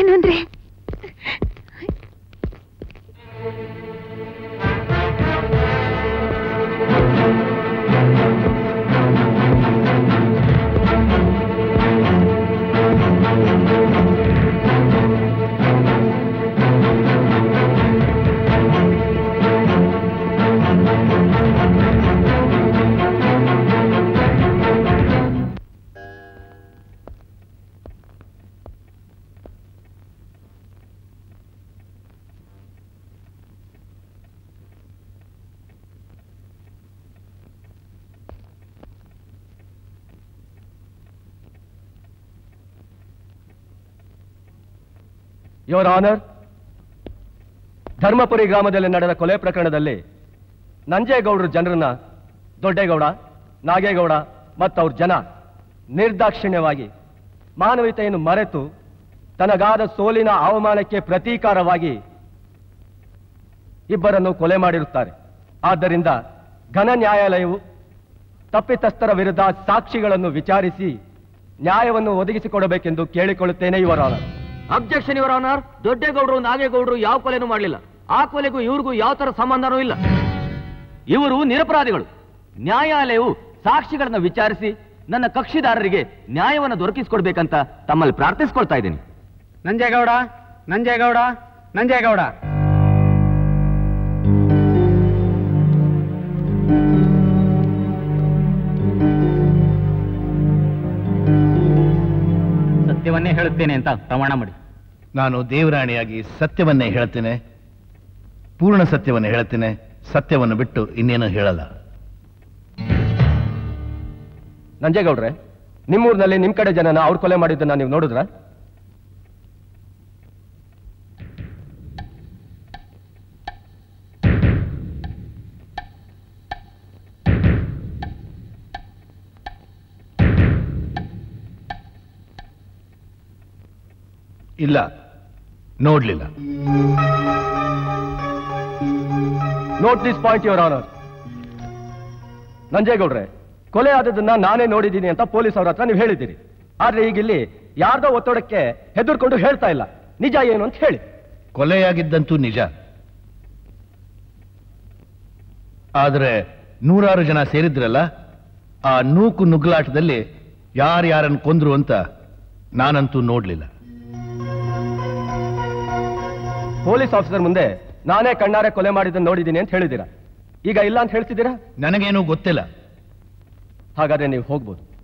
ಏನು ಅಂದ್ರೆ your honour Dharmapuri ಗ್ರಾಮದಲ್ಲಿ ನಡೆದ ಕೊಲೆ ಪ್ರಕರಣದಲ್ಲಿ ನಂಜೇಗೌಡರು ಜನರನ್ನ ದೊಡ್ಡೇಗೌಡ ನಾಗೇಗೌಡ ಮತ್ತು ಅವ್ರ ಜನ ನಿರ್ದಾಕ್ಷಿಣ್ಯವಾಗಿ ಮಾನವೀಯತೆಯನ್ನು ಮರೆತು ತನಗಾದ ಸೋಲಿನ ಅವಮಾನಕ್ಕೆ ಪ್ರತೀಕಾರವಾಗಿ ಇಬ್ಬರನ್ನು ಕೊಲೆ ಮಾಡಿರುತ್ತಾರೆ ಆದ್ದರಿಂದ ಘನ ನ್ಯಾಯಾಲಯವು ತಪ್ಪಿತಸ್ಥರ ವಿರುದ್ಧ ಸಾಕ್ಷಿಗಳನ್ನು ವಿಚಾರಿಸಿ ನ್ಯಾಯವನ್ನು ಒದಗಿಸಿಕೊಡಬೇಕೆಂದು ಕೇಳಿಕೊಳ್ಳುತ್ತೇನೆ ಯುವರ್ ಆನರ್ ಅಬ್ಜೆಕ್ಷನ್ ಇವರ ಆನರ್ ದೊಡ್ಡೇಗೌಡರು ನಾಗೇಗೌಡರು ಯಾವ ಕೊಲೆನೂ ಮಾಡಲಿಲ್ಲ ಆ ಕೊಲೆಗೂ ಇವ್ರಿಗೂ ಯಾವ ತರ ಸಂಬಂಧನೂ ಇಲ್ಲ ಇವರು ನಿರಪರಾಧಿಗಳು ನ್ಯಾಯಾಲಯವು ಸಾಕ್ಷಿಗಳನ್ನ ವಿಚಾರಿಸಿ ನನ್ನ ಕಕ್ಷಿದಾರರಿಗೆ ನ್ಯಾಯವನ್ನು ದೊರಕಿಸಿಕೊಡ್ಬೇಕಂತ ತಮ್ಮಲ್ಲಿ ಪ್ರಾರ್ಥಿಸ್ಕೊಳ್ತಾ ಇದ್ದೀನಿ ನಂಜೇಗೌಡ ನಂಜೇಗೌಡ ನಂಜೇಗೌಡ ಸತ್ಯವನ್ನೇ ಹೇಳುತ್ತೇನೆ ಅಂತ ಪ್ರಮಾಣ ಮಾಡಿ ನಾನು ದೇವರಾಣಿಯಾಗಿ ಸತ್ಯವನ್ನೇ ಹೇಳ್ತೇನೆ ಪೂರ್ಣ ಸತ್ಯವನ್ನು ಹೇಳ್ತೇನೆ ಸತ್ಯವನ್ನು ಬಿಟ್ಟು ಇನ್ನೇನು ಹೇಳಲ್ಲ ನಂಜೇಗೌಡ್ರೆ ನಿಮ್ಮೂರಿನಲ್ಲಿ ನಿಮ್ ಕಡೆ ಜನನ ಅವ್ರು ಕೊಲೆ ಮಾಡಿದ್ದನ್ನ ನೀವು ನೋಡಿದ್ರ ಇಲ್ಲ ನೋಡ್ಲಿಲ್ಲ note this point your honour ನಂಜೇಗೌಡ್ರೆ ಕೊಲೆ ಆದದನ್ನ ನಾನೇ ನೋಡಿದ್ದೀನಿ ಅಂತ ಪೊಲೀಸ್ ಅವ್ರ ಹತ್ರ ನೀವು ಹೇಳಿದ್ದೀರಿ ಆದ್ರೆ ಈಗ ಇಲ್ಲಿ ಯಾರ್ದೋ ಒತ್ತಡಕ್ಕೆ ಹೆದರ್ಕೊಂಡು ಹೇಳ್ತಾ ಇಲ್ಲ ನಿಜ ಏನು ಅಂತ ಹೇಳಿ ಕೊಲೆಯಾಗಿದ್ದಂತೂ ನಿಜ ಆದರೆ ನೂರಾರು ಜನ ಸೇರಿದ್ರಲ್ಲ ಆ ನೂಕು ನುಗ್ಗಲಾಟದಲ್ಲಿ ಯಾರ್ಯಾರನ್ನು ಕೊಂದ್ರು ಅಂತ ನಾನಂತೂ ನೋಡ್ಲಿಲ್ಲ ಪೊಲೀಸ್ ಆಫೀಸರ್ ಮುಂದೆ ನಾನೇ ಕಣ್ಣಾರೆ ಕೊಲೆ ಮಾಡಿದ್ದನ್ನು ನೋಡಿದ್ದೀನಿ ಅಂತ ಹೇಳಿದ್ದೀರಾ ಈಗ ಇಲ್ಲ ಅಂತ ಹೇಳ್ತಿದ್ದೀರಾ ನನಗೇನೂ ಗೊತ್ತಿಲ್ಲ ಹಾಗಾದ್ರೆ ನೀವು ಹೋಗ್ಬೋದು